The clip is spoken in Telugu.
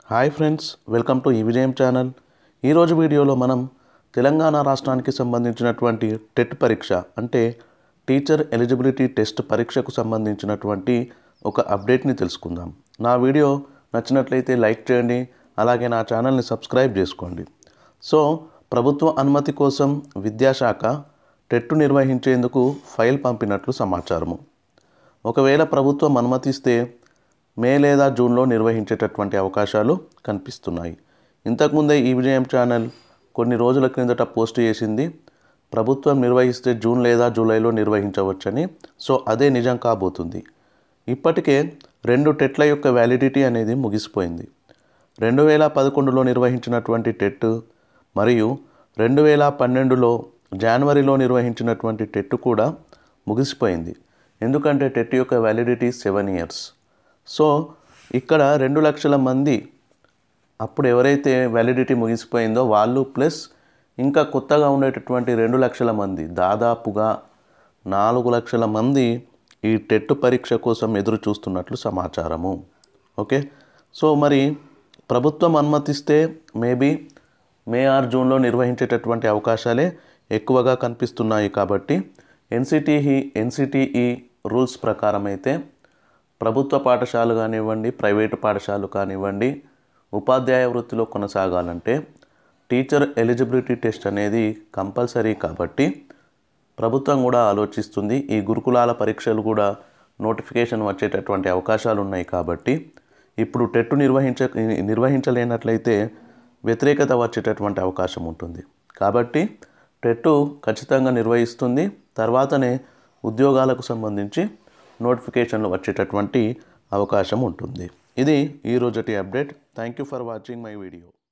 హాయ్ ఫ్రెండ్స్ వెల్కమ్ టు ఈ విజయం ఛానల్ ఈరోజు వీడియోలో మనం తెలంగాణ రాష్ట్రానికి సంబంధించినటువంటి టెట్ పరీక్ష అంటే టీచర్ ఎలిజిబిలిటీ టెస్ట్ పరీక్షకు సంబంధించినటువంటి ఒక అప్డేట్ని తెలుసుకుందాం నా వీడియో నచ్చినట్లయితే లైక్ చేయండి అలాగే నా ఛానల్ని సబ్స్క్రైబ్ చేసుకోండి సో ప్రభుత్వ అనుమతి కోసం విద్యాశాఖ టెట్టు నిర్వహించేందుకు ఫైల్ పంపినట్లు సమాచారము ఒకవేళ ప్రభుత్వం అనుమతిస్తే మే లేదా జూన్లో నిర్వహించేటటువంటి అవకాశాలు కనిపిస్తున్నాయి ఇంతకుముందే ఈ విజయం ఛానల్ కొన్ని రోజుల క్రిందట పోస్ట్ చేసింది ప్రభుత్వం నిర్వహిస్తే జూన్ లేదా జూలైలో నిర్వహించవచ్చని సో అదే నిజం కాబోతుంది ఇప్పటికే రెండు టెట్ల యొక్క వ్యాలిడిటీ అనేది ముగిసిపోయింది రెండు వేల పదకొండులో నిర్వహించినటువంటి టెట్ మరియు రెండు వేల పన్నెండులో జనవరిలో నిర్వహించినటువంటి టెట్ కూడా ముగిసిపోయింది ఎందుకంటే టెట్ యొక్క వ్యాలిడిటీ సెవెన్ ఇయర్స్ సో ఇక్కడ రెండు లక్షల మంది అప్పుడు ఎవరైతే వ్యాలిడిటీ ముగిసిపోయిందో వాళ్ళు ప్లస్ ఇంకా కొత్తగా ఉండేటటువంటి రెండు లక్షల మంది దాదాపుగా నాలుగు లక్షల మంది ఈ టెట్ పరీక్ష కోసం ఎదురు చూస్తున్నట్లు సమాచారము ఓకే సో మరి ప్రభుత్వం అనుమతిస్తే మేబీ మే ఆర్ జూన్లో నిర్వహించేటటువంటి అవకాశాలే ఎక్కువగా కనిపిస్తున్నాయి కాబట్టి ఎన్సిటిఈ ఎన్సిటిఈ రూల్స్ ప్రకారం అయితే ప్రభుత్వ పాఠశాలలు కానివ్వండి ప్రైవేటు పాఠశాలలు కానివ్వండి ఉపాధ్యాయ వృత్తిలో కొనసాగాలంటే టీచర్ ఎలిజిబిలిటీ టెస్ట్ అనేది కంపల్సరీ కాబట్టి ప్రభుత్వం కూడా ఆలోచిస్తుంది ఈ గురుకులాల పరీక్షలు కూడా నోటిఫికేషన్ వచ్చేటటువంటి అవకాశాలు ఉన్నాయి కాబట్టి ఇప్పుడు టెట్టు నిర్వహించ నిర్వహించలేనట్లయితే వ్యతిరేకత వచ్చేటటువంటి అవకాశం ఉంటుంది కాబట్టి టెట్టు ఖచ్చితంగా నిర్వహిస్తుంది తర్వాతనే ఉద్యోగాలకు సంబంధించి నోటిఫికేషన్లు వచ్చేటటువంటి అవకాశం ఉంటుంది ఇది ఈ రోజటి update thank you for watching my video